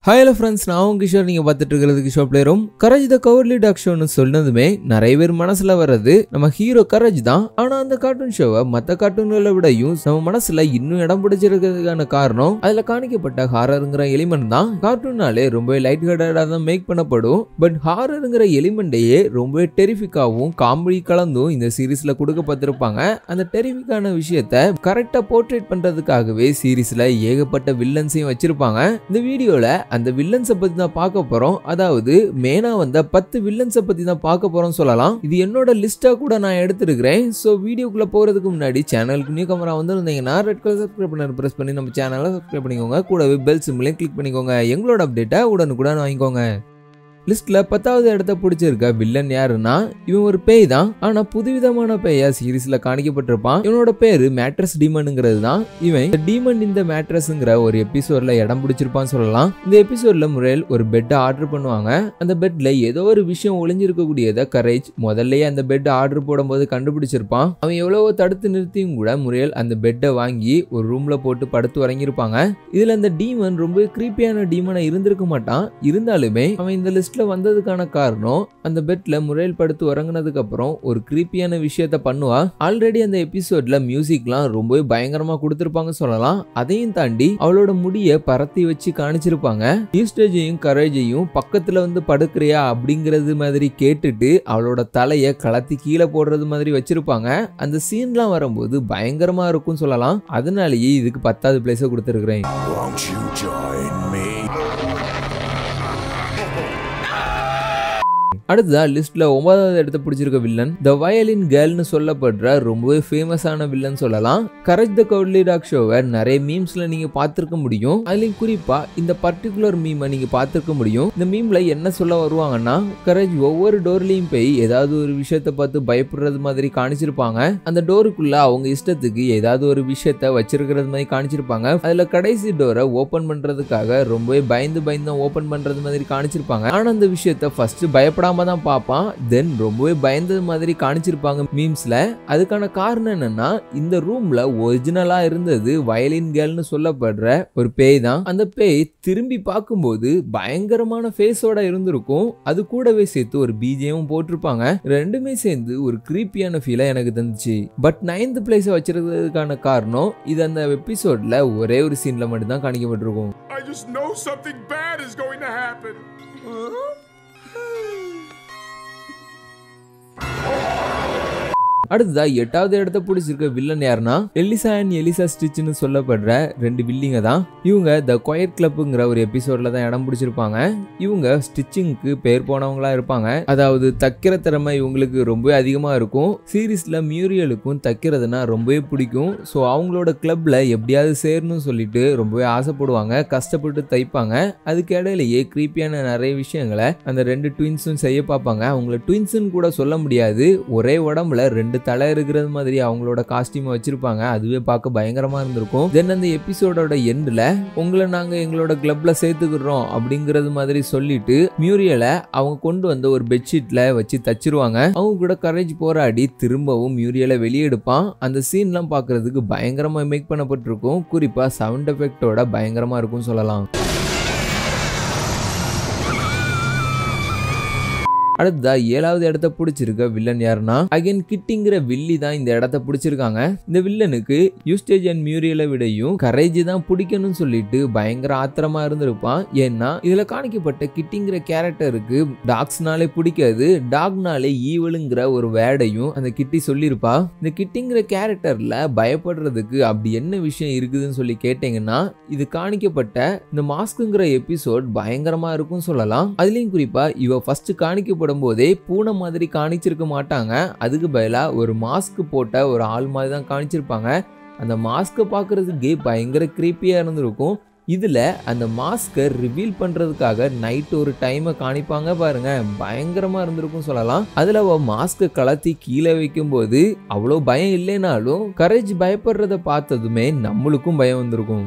Hi hello friends நான் உங்க கிஷோர் நீங்க பார்த்துட்டு இருக்கிறது கிஷோர் பிளேரும் கரஜ் த கவர்லி டாக் ஷோன்னு சொன்னதுமே நிறைய பேர் மனசுல வர்றது நம்ம ஹீரோ கரஜ் தான் ஆனா அந்த கார்ட்டூன் ஷோவை மற்ற கார்ட்டூன்களை விடையும் நம்ம மனசுல இன்னும் இடம் பிடிச்சிருக்கிறதுக்கான காரணம் அதுல காணிக்கப்பட்ட ஹாரருங்கிற எலிமெண்ட் தான் கார்ட்டூனாலே ரொம்ப லைட் ஹெர்டடாக தான் மேக் பண்ணப்படும் பட் ஹாரருங்கிற எலிமெண்டையே ரொம்ப டெரிஃபிக்காவும் காமெடி கலந்தும் இந்த சீரீஸ்ல கொடுக்கப்பட்டிருப்பாங்க அந்த டெரிஃபிக்கான விஷயத்த கரெக்டா போர்ட்ரேட் பண்றதுக்காகவே சீரீஸ்ல ஏகப்பட்ட வில்லன்ஸையும் வச்சிருப்பாங்க இந்த வீடியோல அந்த வில்லன்ஸை பத்தி தான் பார்க்க போறோம் அதாவது மேனா வந்த பத்து வில்லன்ஸை பத்தி தான் பார்க்க போறோம் சொல்லலாம் இது என்னோட லிஸ்டா கூட நான் எடுத்திருக்கிறேன் ஸோ வீடியோக்குள்ள போறதுக்கு முன்னாடி சேனலுக்கு நியூ கமரா வந்திருந்தீங்கன்னா ரெட் கலர் சப்ஸ்கிரைப் பண்ண பிரஸ் பண்ணி நம்ம சேனலை சப்ஸ்கிரைப் பண்ணிக்கோங்க கூடவே பெல் சிம்லையும் கிளிக் பண்ணிக்கோங்க எங்களோட அப்டேட்டை உடனுக்குடன் வாங்கிக்கோங்க லிஸ்ட்ல பத்தாவது இடத்த பிடிச்சிருக்க வில்லன் யாருன்னா இவன் ஒரு பேய் தான் ஆனா புதுவிதமான பேயா சீரீஸ்ல காணிக்கப்பட்டிருப்பான் இவனோட பேரு மேட்ரஸ் டீமனுங்கிறது தான் இவன் டீமன் இந்த மேட்ரஸ்ங்கிற ஒரு எபிசோட்ல இடம் பிடிச்சிருப்பான்னு சொல்லலாம் இந்த எபிசோட்ல முறையில் ஒரு பெட்டை ஆர்டர் பண்ணுவாங்க அந்த பெட்ல ஏதோ ஒரு விஷயம் ஒளிஞ்சிருக்கக்கூடியத கரேஜ் முதல்லயே அந்த பெட் ஆர்டர் போடும்போது கண்டுபிடிச்சிருப்பான் அவன் எவ்வளவோ தடுத்து நிறுத்தியும் கூட முறையில் அந்த பெட்டை வாங்கி ஒரு ரூம்ல போட்டு படுத்து உறங்கியிருப்பாங்க இதுல அந்த டீமன் ரொம்ப கிரீப்பியான டீமனா இருந்திருக்க மாட்டான் இருந்தாலுமே அவன் இந்த லிஸ்ட்ல வந்ததுக்கான காரணம் அந்த பெட்ல முறையில் படுத்து உறங்குனதுக்கு அப்புறம் ஒரு கிரீப்பியான விஷயத்த பண்ணுவா ஆல்ரெடி அந்த எபிசோட்ல மியூசிக்லாம் ரொம்பவே பயங்கரமா கொடுத்திருப்பாங்க சொல்லலாம் அதையும் தாண்டி அவளோட முடிய பரத்தி வச்சு காணிச்சிருப்பாங்க யூஸ்டேஜையும் கரேஜையும் பக்கத்துல வந்து படுக்கிறியா அப்படிங்கிறது மாதிரி கேட்டுட்டு அவளோட தலைய கலத்தி கீழே போடுறது மாதிரி வச்சிருப்பாங்க அந்த சீன்லாம் வரும்போது பயங்கரமா இருக்கும் சொல்லலாம் அதனாலேயே இதுக்கு பத்தாவது பிளேஸை கொடுத்துருக்கிறேன் Won't you join me? அடுத்ததா லிஸ்ட்ல ஒன்பதாவது இடத்த பிடிச்சிருக்க வில்லன் த வயலின் கேர்ள்னு சொல்லப்படுற ரொம்பவே ஃபேமஸான வில்லன் சொல்லலாம் கரேஜ் த கவுட்லி டாக் ஷோவை நிறைய மீம்ஸ்ல நீங்க பார்த்திருக்க முடியும் அதுலயும் குறிப்பா இந்த பர்டிகுலர் மீமை நீங்க பார்த்திருக்க முடியும் இந்த மீம்ல என்ன சொல்ல வருவாங்கன்னா கரேஜ் ஒவ்வொரு டோர்லயும் போய் ஏதாவது ஒரு விஷயத்த பார்த்து பயப்படுறது மாதிரி காணிச்சிருப்பாங்க அந்த டோருக்குள்ள அவங்க இஷ்டத்துக்கு ஏதாவது ஒரு விஷயத்த வச்சிருக்கிறது மாதிரி காணிச்சிருப்பாங்க அதுல கடைசி டோரை ஓபன் பண்றதுக்காக ரொம்பவே பயந்து பயந்து ஓபன் பண்றது மாதிரி காணிச்சிருப்பாங்க ஆனா அந்த விஷயத்த ஃபர்ஸ்ட் பயப்படாம தான் பார்ப்பான் தென் ரொம்பவே பயந்தது மாதிரி காணிச்சிருப்பாங்க மீம்ஸ்ல அதுக்கான காரணம் என்னன்னா இந்த ரூம்ல ஒரிஜினலா இருந்தது வயலின் கேர்ள்னு சொல்லப்படுற ஒரு பேய் தான் அந்த பேய் திரும்பி பார்க்கும்போது பயங்கரமான ஃபேஸோட இருந்திருக்கும் அது கூடவே சேர்த்து ஒரு பிஜிஎம் போட்டிருப்பாங்க ரெண்டுமே சேர்ந்து ஒரு கிரீப்பியான ஃபீலை எனக்கு தந்துச்சு பட் நைன்த் பிளேஸை வச்சிருக்கிறதுக்கான காரணம் இது அந்த எபிசோட்ல ஒரே ஒரு சீன்ல மட்டும் தான் காணிக்கப்பட்டிருக்கும் I just know something bad is going to happen. அடுத்ததா எட்டாவது இடத்த பிடிச்சிருக்க வில்லன் யாருன்னா எலிசா அண்ட் எலிசா ஸ்டிச்னு சொல்லப்படுற ரெண்டு வில்லிங்க தான் இவங்க த கொயர் கிளப்புங்கிற ஒரு எபிசோட்ல தான் இடம் பிடிச்சிருப்பாங்க இவங்க ஸ்டிச்சிங்க்கு பேர் போனவங்களா இருப்பாங்க அதாவது தைக்கிற திறமை இவங்களுக்கு ரொம்பவே அதிகமா இருக்கும் சீரீஸ்ல மியூரியலுக்கும் தைக்கிறதுனா ரொம்பவே பிடிக்கும் ஸோ அவங்களோட கிளப்ல எப்படியாவது சேரணும்னு சொல்லிட்டு ரொம்பவே ஆசைப்படுவாங்க கஷ்டப்பட்டு தைப்பாங்க அதுக்கு இடையிலேயே கிரீப்பியான நிறைய விஷயங்களை அந்த ரெண்டு ட்வின்ஸும் செய்ய பார்ப்பாங்க அவங்கள ட்வின்ஸ்னு கூட சொல்ல முடியாது ஒரே உடம்புல ரெண்டு தலை இருக்கிறது மாதிரி அவங்களோட காஸ்டியூமை வச்சிருப்பாங்க அதுவே பார்க்க பயங்கரமா இருந்திருக்கும் தென் அந்த எபிசோடோட எண்டில் உங்களை நாங்க எங்களோட கிளப்ல சேர்த்துக்கிறோம் அப்படிங்கிறது மாதிரி சொல்லிட்டு மியூரியலை அவங்க கொண்டு வந்த ஒரு பெட்ஷீட்ல வச்சு தச்சிருவாங்க அவங்க கூட கரேஜ் போராடி திரும்பவும் மியூரியலை வெளியெடுப்பான் அந்த சீன்லாம் பார்க்கிறதுக்கு பயங்கரமா மேக் பண்ணப்பட்டிருக்கும் குறிப்பா சவுண்ட் எஃபெக்டோட பயங்கரமா இருக்கும் சொல்லலாம் அடுத்ததா ஏழாவது இடத்த பிடிச்சிருக்க வில்லன் யாருன்னா அகைன் கிட்டிங்கிற வில்லி தான் இந்த இடத்த பிடிச்சிருக்காங்க இந்த வில்லனுக்கு யூஸ்டேஜ் அண்ட் மியூரியலை விடையும் கரேஜ் தான் பிடிக்கணும்னு சொல்லிட்டு பயங்கர ஆத்திரமா இருந்திருப்பான் ஏன்னா இதுல காணிக்கப்பட்ட கிட்டிங்கிற கேரக்டருக்கு டாக்ஸ்னாலே பிடிக்காது டாக்னாலே ஈவலுங்கிற ஒரு வேர்டையும் அந்த கிட்டி சொல்லியிருப்பா இந்த கிட்டிங்கிற கேரக்டர்ல பயப்படுறதுக்கு அப்படி என்ன விஷயம் இருக்குதுன்னு சொல்லி கேட்டீங்கன்னா இது காணிக்கப்பட்ட இந்த மாஸ்க்குங்கிற எபிசோட் பயங்கரமா இருக்கும் சொல்லலாம் அதுலயும் குறிப்பா இவ ஃபர்ஸ்ட் காணிக்கப்படும் போதே பூனை மாதிரி காணிச்சிருக்க மாட்டாங்க அதுக்கு பதிலாக ஒரு மாஸ்க் போட்ட ஒரு ஆள் மாதிரி தான் காணிச்சிருப்பாங்க அந்த மாஸ்க்கை பார்க்கறதுக்கே பயங்கர க்ரீப்பியாக இருந்திருக்கும் இதில் அந்த மாஸ்க்கை ரிவீல் பண்ணுறதுக்காக நைட் ஒரு டைமை காணிப்பாங்க பாருங்க பயங்கரமாக இருந்திருக்கும் சொல்லலாம் அதில் அவள் மாஸ்க்கை கலத்தி கீழே வைக்கும்போது அவ்வளோ பயம் இல்லைனாலும் கரேஜ் பயப்படுறத பார்த்ததுமே நம்மளுக்கும் பயம் வந்திருக்கும்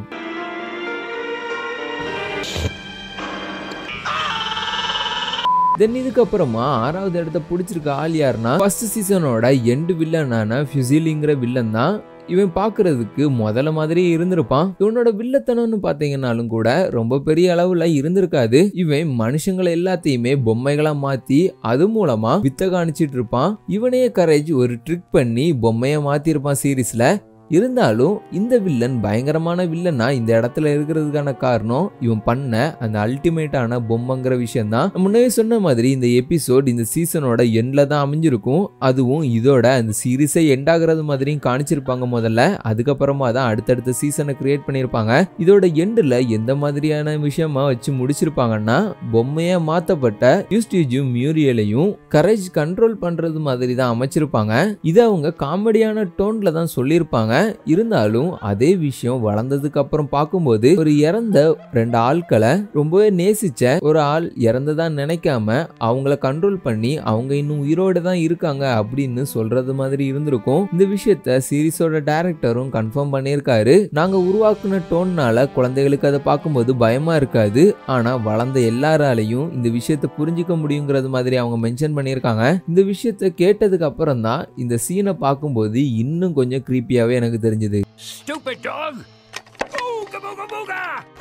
தென் இதுக்கப்புறமா ஆறாவது இடத்த பிடிச்சிருக்க ஆள் யாருன்னா ஃபர்ஸ்ட் சீசனோட எண்டு வில்லனான ஃபியூசிலிங்கிற வில்லன் தான் இவன் பாக்குறதுக்கு முதல்ல மாதிரியே இருந்திருப்பான் இவனோட வில்லத்தனம்னு பாத்தீங்கன்னாலும் கூட ரொம்ப பெரிய அளவுல இருந்திருக்காது இவன் மனுஷங்களை எல்லாத்தையுமே பொம்மைகளா மாத்தி அது மூலமா வித்த காணிச்சிட்டு இருப்பான் இவனையே கரேஜ் ஒரு ட்ரிக் பண்ணி பொம்மைய மாத்திருப்பான் சீரீஸ்ல இருந்தாலும் இந்த வில்லன் பயங்கரமான வில்லனா இந்த இடத்துல இருக்கிறதுக்கான காரணம் இவன் பண்ண அந்த அல்டிமேட்டான பொம்மைங்கிற விஷயம் தான் முன்னே சொன்ன மாதிரி இந்த எபிசோட் இந்த சீசனோட எண்ட்ல தான் அமைஞ்சிருக்கும் அதுவும் இதோட அந்த சீரீஸை எண்ட் ஆகுறது மாதிரியும் காணிச்சிருப்பாங்க முதல்ல அதுக்கப்புறமா தான் அடுத்தடுத்த சீசனை கிரியேட் பண்ணியிருப்பாங்க இதோட எண்டில் எந்த மாதிரியான விஷயமா வச்சு முடிச்சிருப்பாங்கன்னா பொம்மையா மாத்தப்பட்ட யூஸ்டிஜும் மியூரியலையும் கரேஜ் கண்ட்ரோல் பண்றது மாதிரி தான் அமைச்சிருப்பாங்க இதை அவங்க காமெடியான டோன்ல தான் சொல்லியிருப்பாங்க இருந்தாலும் அதே விஷயம் வளர்ந்ததுக்கு அப்புறம் பார்க்கும்போது ஒரு இறந்த ரெண்டு ஆட்களை ரொம்பவே நேசிச்ச ஒரு ஆள் இறந்ததா நினைக்காம அவங்கள கண்ட்ரோல் பண்ணி அவங்க இன்னும் உயிரோட தான் இருக்காங்க அப்படின்னு சொல்றது மாதிரி இருந்திருக்கும் இந்த விஷயத்த சீரிஸோட டைரக்டரும் கன்ஃபார்ம் பண்ணியிருக்காரு நாங்க உருவாக்குன டோன்னால குழந்தைகளுக்கு அதை பார்க்கும்போது பயமா இருக்காது ஆனா வளர்ந்த எல்லாராலையும் இந்த விஷயத்த புரிஞ்சுக்க முடியுங்கிறது மாதிரி அவங்க மென்ஷன் பண்ணியிருக்காங்க இந்த விஷயத்த கேட்டதுக்கு அப்புறம் தான் இந்த சீனை பார்க்கும்போது இன்னும் கொஞ்சம் creepy-ஆவே எனக்கு தெரிஞ்சது Stupid dog! Ooga booga booga!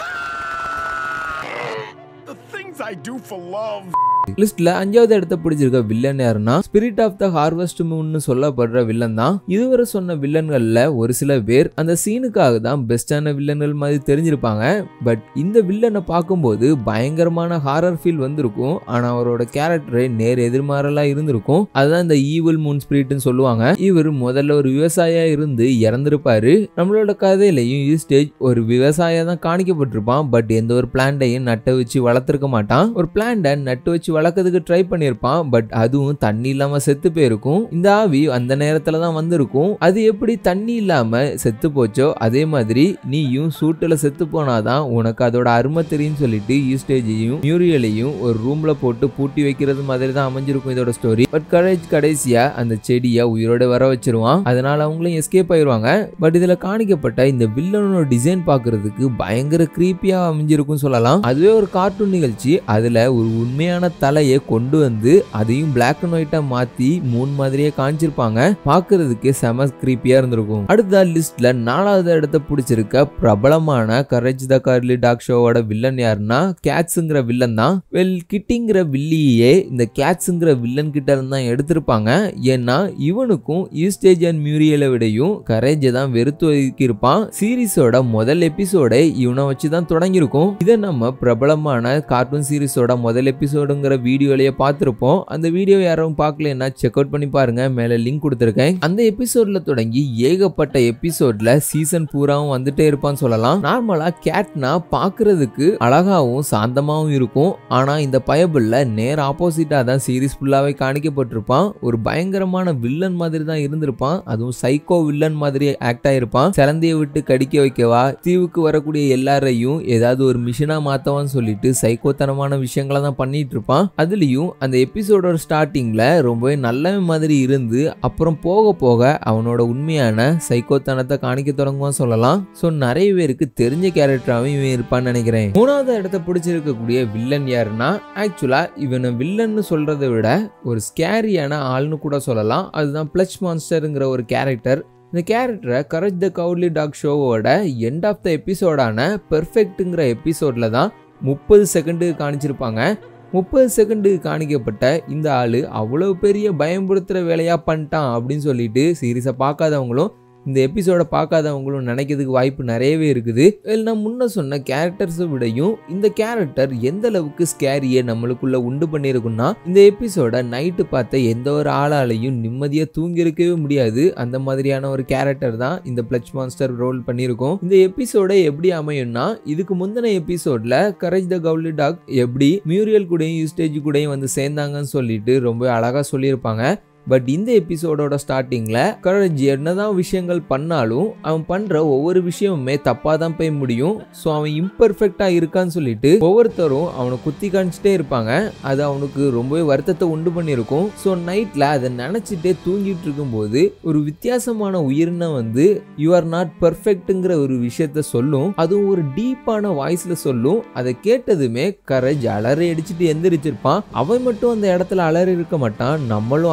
The things I do for love. லிஸ்ட்ல அஞ்சாவது இடத்த பிடிச்சிருக்க வில்லன் யாருன்னா ஸ்பிரிட் ஆஃப் த ஹார்வெஸ்ட் மூன்னு சொல்லப்படுற வில்லன் தான் இதுவரை சொன்ன வில்லன்கள்ல ஒரு சில பேர் அந்த சீனுக்காக தான் பெஸ்டான வில்லன்கள் மாதிரி தெரிஞ்சிருப்பாங்க பட் இந்த வில்லனை பார்க்கும்போது பயங்கரமான ஹாரர் ஃபீல் வந்திருக்கும் ஆனா அவரோட கேரக்டரே நேர் எதிர்மாறலா இருந்திருக்கும் அதுதான் இந்த ஈவில் மூன் ஸ்பிரிட்னு சொல்லுவாங்க இவர் முதல்ல ஒரு விவசாயியா இருந்து இறந்திருப்பாரு நம்மளோட கதையிலையும் ஈஸ்டேஜ் ஒரு விவசாயியா தான் காணிக்கப்பட்டிருப்பான் பட் எந்த ஒரு பிளான்டையும் நட்ட வச்சு வளர்த்திருக்க மாட்டான் ஒரு பிளான்டை நட்டு வச்சு வளர்க்கறதுக்கு ட்ரை பண்ணியிருப்பான் பட் அதுவும் தண்ணி இல்லாம செத்து போயிருக்கும் இந்த ஆவி அந்த நேரத்துல தான் வந்திருக்கும் அது எப்படி தண்ணி இல்லாம செத்து போச்சோ அதே மாதிரி நீயும் சூட்டுல செத்து போனாதான் உனக்கு அதோட அருமை தெரியும்னு சொல்லிட்டு ஈஸ்டேஜையும் மியூரியலையும் ஒரு ரூம்ல போட்டு பூட்டி வைக்கிறது மாதிரி தான் அமைஞ்சிருக்கும் இதோட ஸ்டோரி பட் கடைசி கடைசியா அந்த செடியை உயிரோட வர வச்சிருவான் அதனால அவங்களும் எஸ்கேப் ஆயிருவாங்க பட் இதுல காணிக்கப்பட்ட இந்த வில்லனோட டிசைன் பார்க்கிறதுக்கு பயங்கர கிரீப்பியா அமைஞ்சிருக்கும் சொல்லலாம் அதுவே ஒரு கார்ட்டூன் நிகழ்ச்சி அதுல ஒரு உண்மையான தலையை கொண்டு வந்து அதையும் பிளாக் அண்ட் ஒயிட்டா மாத்தி மூணு மாதிரியே காமிச்சிருப்பாங்க பார்க்கிறதுக்கு செம கிரீப்பியா இருந்திருக்கும் அடுத்த லிஸ்ட்ல நாலாவது இடத்த பிடிச்சிருக்க பிரபலமான கரேஜ் த கார்லி டாக் ஷோவோட வில்லன் யாருன்னா கேட்ஸுங்கிற வில்லன் தான் வெல் கிட்டிங்கிற வில்லியே இந்த கேட்ஸுங்கிற வில்லன் கிட்ட இருந்து தான் எடுத்திருப்பாங்க ஏன்னா இவனுக்கும் ஈஸ்டேஜ் அண்ட் மியூரியலை விடையும் கரேஜை தான் வெறுத்து ஒதுக்கி இருப்பான் சீரிஸோட முதல் எபிசோடை இவனை வச்சு தான் தொடங்கியிருக்கும் இதை நம்ம பிரபலமான கார்ட்டூன் சீரிஸோட முதல் எபிசோடுங்கிற வீடியோலயே பார்த்துருப்போம் அந்த வீடியோ யாரும் பார்க்கலன்னா செக் அவுட் பண்ணி பாருங்க மேலே லிங்க் கொடுத்துருக்கேன் அந்த எபிசோட்ல தொடங்கி ஏகப்பட்ட எபிசோட்ல சீசன் பூராவும் வந்துட்டே இருப்பான்னு சொல்லலாம் நார்மலா கேட்னா பார்க்கிறதுக்கு அழகாவும் சாந்தமாவும் இருக்கும் ஆனா இந்த பயபிள்ல நேர் ஆப்போசிட்டா தான் சீரிஸ் ஃபுல்லாவே காணிக்கப்பட்டிருப்பான் ஒரு பயங்கரமான வில்லன் மாதிரி தான் இருந்திருப்பான் அதுவும் சைக்கோ வில்லன் மாதிரி ஆக்ட் ஆயிருப்பான் சிலந்தைய விட்டு கடிக்க வைக்கவா தீவுக்கு வரக்கூடிய எல்லாரையும் ஏதாவது ஒரு மிஷினா மாத்தவான்னு சொல்லிட்டு சைக்கோத்தனமான விஷயங்களை தான் பண்ணிட்டு இருப்பான் அதுலயும் அந்த எபிசோடோட ஸ்டார்டிங்ல ரொம்பவே நல்லவன் மாதிரி இருந்து அப்புறம் போக போக அவனோட உண்மையான சைக்கோத்தனத்தை காணிக்க தொடங்குவான் சொல்லலாம் ஸோ நிறைய பேருக்கு தெரிஞ்ச கேரக்டராகவும் இவன் இருப்பான்னு நினைக்கிறேன் மூணாவது இடத்த பிடிச்சிருக்கக்கூடிய வில்லன் யாருன்னா ஆக்சுவலா இவனை வில்லன்னு சொல்றதை விட ஒரு ஸ்கேரியான ஆள்னு கூட சொல்லலாம் அதுதான் பிளச் மான்ஸ்டருங்கிற ஒரு கேரக்டர் இந்த கேரக்டரை கரேஜ் த கவுட்லி டாக் ஷோவோட எண்ட் ஆஃப் த எபிசோடான பெர்ஃபெக்ட்டுங்கிற எபிசோடில் தான் முப்பது செகண்டு காணிச்சிருப்பாங்க முப்பது செகண்டு காணிக்கப்பட்ட இந்த ஆள் அவ்வளோ பெரிய பயம்படுத்துகிற வேலையாக பண்ணிட்டான் அப்படின்னு சொல்லிட்டு சீரியஸை பார்க்காதவங்களும் இந்த எபிசோடை பார்க்காதவங்களும் நினைக்கிறதுக்கு வாய்ப்பு நிறையவே இருக்குது இதில் நான் முன்ன சொன்ன கேரக்டர்ஸை விடையும் இந்த கேரக்டர் எந்த அளவுக்கு ஸ்கேரியை நம்மளுக்குள்ள உண்டு பண்ணியிருக்குன்னா இந்த எபிசோட நைட்டு பார்த்த எந்த ஒரு ஆளாலையும் நிம்மதியாக தூங்கியிருக்கவே முடியாது அந்த மாதிரியான ஒரு கேரக்டர் தான் இந்த பிளச் மான்ஸ்டர் ரோல் பண்ணியிருக்கோம் இந்த எபிசோட எப்படி அமையும்னா இதுக்கு முந்தின எபிசோட்ல கரேஜ் த கவுலி டாக் எப்படி மியூரியல் கூடயும் யூஸ்டேஜ் கூடயும் வந்து சேர்ந்தாங்கன்னு சொல்லிட்டு ரொம்ப அழகா சொல்லியிருப்பாங்க பட் இந்த எபிசோடோட ஸ்டார்டிங்ல கரேஜ் என்னதான் விஷயங்கள் பண்ணாலும் அவன் பண்ற ஒவ்வொரு விஷயமுமே தப்பா தான் போய் முடியும் ஸோ அவன் இம்பர்ஃபெக்டா இருக்கான்னு சொல்லிட்டு ஒவ்வொருத்தரும் அவனை குத்தி காணிச்சிட்டே இருப்பாங்க அது அவனுக்கு ரொம்பவே வருத்தத்தை உண்டு பண்ணியிருக்கும் ஸோ நைட்ல அதை நினைச்சிட்டே தூங்கிட்டு இருக்கும்போது ஒரு வித்தியாசமான உயிரினம் வந்து யூ ஆர் நாட் பர்ஃபெக்ட்டுங்கிற ஒரு விஷயத்த சொல்லும் அதுவும் ஒரு டீப்பான வாய்ஸ்ல சொல்லும் அதை கேட்டதுமே கரேஜ் அலறி அடிச்சுட்டு எந்திரிச்சிருப்பான் அவன் மட்டும் அந்த இடத்துல அலறி இருக்க மாட்டான் நம்மளும் அலறி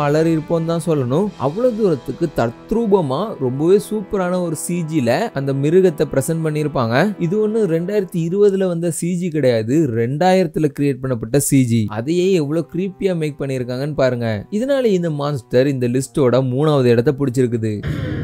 பண்ணியிருப்போம் தான் சொல்லணும் அவ்வளவு தூரத்துக்கு தத்ரூபமா ரொம்பவே சூப்பரான ஒரு சிஜில அந்த மிருகத்தை பிரசன்ட் பண்ணியிருப்பாங்க இது ஒன்று ரெண்டாயிரத்தி இருபதுல வந்த சிஜி கிடையாது ரெண்டாயிரத்துல கிரியேட் பண்ணப்பட்ட சிஜி அதையே எவ்வளவு கிரீப்பியா மேக் பண்ணியிருக்காங்கன்னு பாருங்க இதனால இந்த மான்ஸ்டர் இந்த லிஸ்டோட மூணாவது இடத்தை பிடிச்சிருக்குது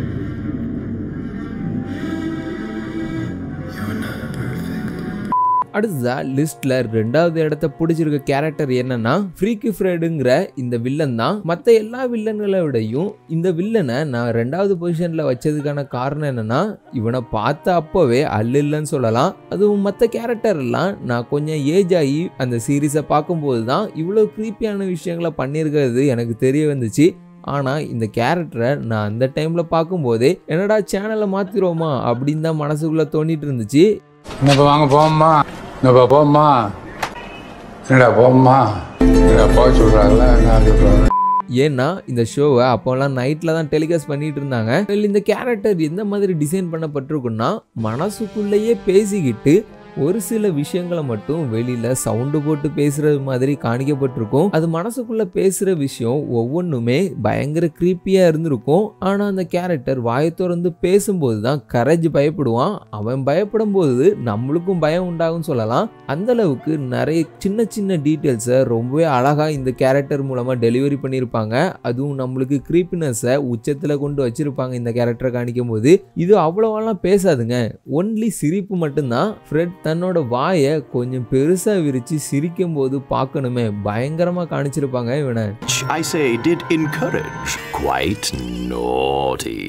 அடுத்ததா லிஸ்ட்ல ரெண்டாவது இடத்த பிடிச்சிருக்க கேரக்டர் என்னன்னா ஃப்ரீக்கி ஃப்ரெடுங்கிற இந்த வில்லன் தான் மற்ற எல்லா வில்லன்களை விடையும் இந்த வில்லனை நான் ரெண்டாவது பொசிஷன்ல வச்சதுக்கான காரணம் என்னன்னா இவனை பார்த்த அப்போவே அல்லில்லன்னு சொல்லலாம் அதுவும் மற்ற கேரக்டர் எல்லாம் நான் கொஞ்சம் ஏஜ் ஆகி அந்த சீரீஸை பார்க்கும்போது தான் இவ்வளோ க்ரீப்பியான விஷயங்களை பண்ணியிருக்கிறது எனக்கு தெரிய வந்துச்சு ஆனால் இந்த கேரக்டரை நான் அந்த டைமில் பார்க்கும்போதே என்னடா சேனலை மாற்றிடுவோமா அப்படின்னு தான் மனசுக்குள்ளே தோண்டிட்டு இருந்துச்சு என்னப்பா வாங்க போம்மா என்னப்பா போம்மா என்னடா போம்மா என்னடா போக சொல்கிறாங்களா என்ன சொல்கிறாங்க ஏன்னா இந்த ஷோவை அப்போல்லாம் நைட்டில் தான் டெலிகாஸ்ட் பண்ணிட்டு இருந்தாங்க இதுல இந்த கேரக்டர் எந்த மாதிரி டிசைன் பண்ணப்பட்டிருக்குன்னா மனசுக்குள்ளேயே பேசிக்கிட்டு ஒரு சில விஷயங்களை மட்டும் வெளியில சவுண்டு போட்டு பேசுறது மாதிரி காணிக்கப்பட்டிருக்கும் அது மனசுக்குள்ள பேசுற விஷயம் ஒவ்வொன்றுமே பயங்கர கிரீப்பியா இருந்திருக்கும் ஆனா அந்த கேரக்டர் வாயை திறந்து பேசும்போது தான் கரேஜ் பயப்படுவான் அவன் பயப்படும் போது நம்மளுக்கும் பயம் உண்டாகும் சொல்லலாம் அந்த அளவுக்கு நிறைய சின்ன சின்ன டீட்டெயில்ஸை ரொம்பவே அழகா இந்த கேரக்டர் மூலமா டெலிவரி பண்ணியிருப்பாங்க அதுவும் நம்மளுக்கு கிரீப்பினஸை உச்சத்துல கொண்டு வச்சிருப்பாங்க இந்த கேரக்டரை காணிக்கும் போது இது அவ்வளோவெல்லாம் பேசாதுங்க ஒன்லி சிரிப்பு மட்டும்தான் ஃப்ரெட் தன்னோட வாயை கொஞ்சம் பெருசா விரிச்சு சிரிக்கும் போது பார்க்கணுமே பயங்கரமா காணிச்சிருப்பாங்க இவனை I say did encourage. Quite naughty.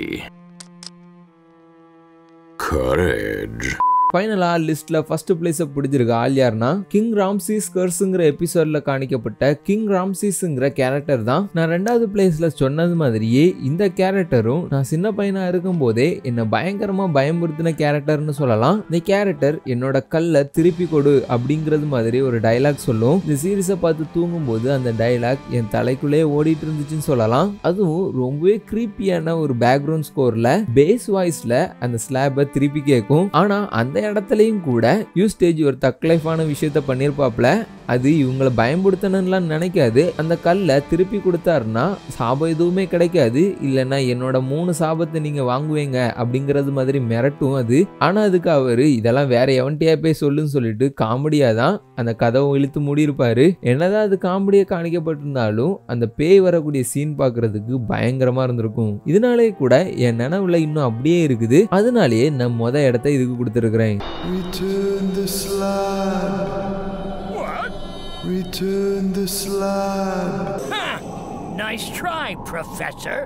Courage. ஃபைனலா லிஸ்ட்ல ஃபர்ஸ்ட் பிளேஸை பிடிச்சிருக்க ஆள் யாருன்னா கிங் ராம்சீஸ் கர்ஸுங்கிற எபிசோட்ல காணிக்கப்பட்ட கிங் ராம்சீஸ்ங்கிற கேரக்டர் தான் நான் ரெண்டாவது பிளேஸ்ல சொன்னது மாதிரியே இந்த கேரக்டரும் நான் சின்ன பையனா இருக்கும் போதே என்னை பயங்கரமா பயமுறுத்தின கேரக்டர்னு சொல்லலாம் இந்த கேரக்டர் என்னோட கல்லை திருப்பி கொடு அப்படிங்கிறது மாதிரி ஒரு டைலாக் சொல்லும் இந்த சீரீஸை பார்த்து தூங்கும்போது அந்த டைலாக் என் தலைக்குள்ளே ஓடிட்டு இருந்துச்சுன்னு சொல்லலாம் அதுவும் ரொம்பவே கிரீப்பியான ஒரு பேக்ரவுண்ட் ஸ்கோர்ல பேஸ் வாய்ஸ்ல அந்த ஸ்லாபை திருப்பி கேட்கும் ஆனா அந்த இடத்துலயும் கூட யூஸ்டேஜ் ஒரு தக்லைஃபான விஷயத்த பண்ணியிருப்பாப்ல அது இவங்களை பயன்படுத்தணும்லாம் நினைக்காது அந்த கல்லை திருப்பி கொடுத்தாருன்னா சாபம் எதுவுமே கிடைக்காது இல்லைன்னா என்னோட மூணு சாபத்தை நீங்க வாங்குவீங்க அப்படிங்கிறது மாதிரி மிரட்டும் அது ஆனா அதுக்கு அவரு இதெல்லாம் வேற எவன்கிட்டயா போய் சொல்லுன்னு சொல்லிட்டு காமெடியா தான் அந்த கதவை இழுத்து மூடியிருப்பாரு என்னதான் அது காமெடியா காணிக்கப்பட்டிருந்தாலும் அந்த பேய் வரக்கூடிய சீன் பார்க்கிறதுக்கு பயங்கரமா இருந்திருக்கும் இதனாலே கூட என் நினைவுல இன்னும் அப்படியே இருக்குது அதனாலேயே நான் மொத இடத்த இதுக்கு கொடுத்துருக்குறேன் Return the slab. What? Return the slab. Ha! Nice try, Professor.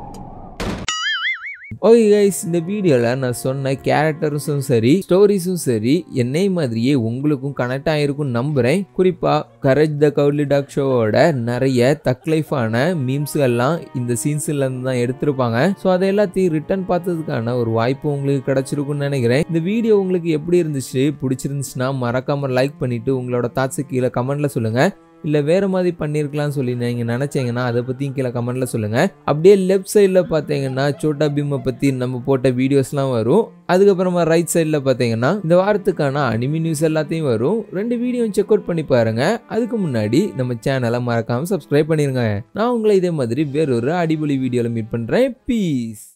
Okay guys இந்த வீடியோவில் நான் சொன்ன கேரக்டர்ஸும் சரி ஸ்டோரிஸும் சரி என்னை மாதிரியே உங்களுக்கும் கனெக்ட் ஆகிருக்கும் நம்புகிறேன் குறிப்பாக கரேஜ் த கவுலி டாக் ஷோவோட நிறைய தக்லைஃபான மீம்ஸ்கள்லாம் இந்த சீன்ஸ்லேருந்து தான் எடுத்திருப்பாங்க ஸோ அதை எல்லாத்தையும் ரிட்டர்ன் பார்த்ததுக்கான ஒரு வாய்ப்பு உங்களுக்கு கிடச்சிருக்கும்னு நினைக்கிறேன் இந்த வீடியோ உங்களுக்கு எப்படி இருந்துச்சு பிடிச்சிருந்துச்சுன்னா மறக்காமல் லைக் பண்ணிவிட்டு உங்களோட தாட்ஸு கீழே கமெண்ட்டில் சொல்லுங்கள் இல்லை வேறு மாதிரி பண்ணியிருக்கலாம்னு சொல்லி நீங்கள் நினச்சிங்கன்னா அதை பற்றியும் கீழே கமெண்ட்டில் சொல்லுங்கள் அப்படியே லெஃப்ட் சைடில் பார்த்தீங்கன்னா சோட்டா பீமை பற்றி நம்ம போட்ட வீடியோஸ்லாம் வரும் அதுக்கப்புறமா ரைட் சைடில் பார்த்தீங்கன்னா இந்த வாரத்துக்கான அனிமி நியூஸ் எல்லாத்தையும் வரும் ரெண்டு வீடியோ செக் அவுட் பண்ணி பாருங்க அதுக்கு முன்னாடி நம்ம சேனலை மறக்காமல் சப்ஸ்கிரைப் பண்ணிருங்க நான் உங்களை இதே மாதிரி வேறொரு அடிப்பொலி வீடியோவில் மீட் பண்ணுறேன் பீஸ்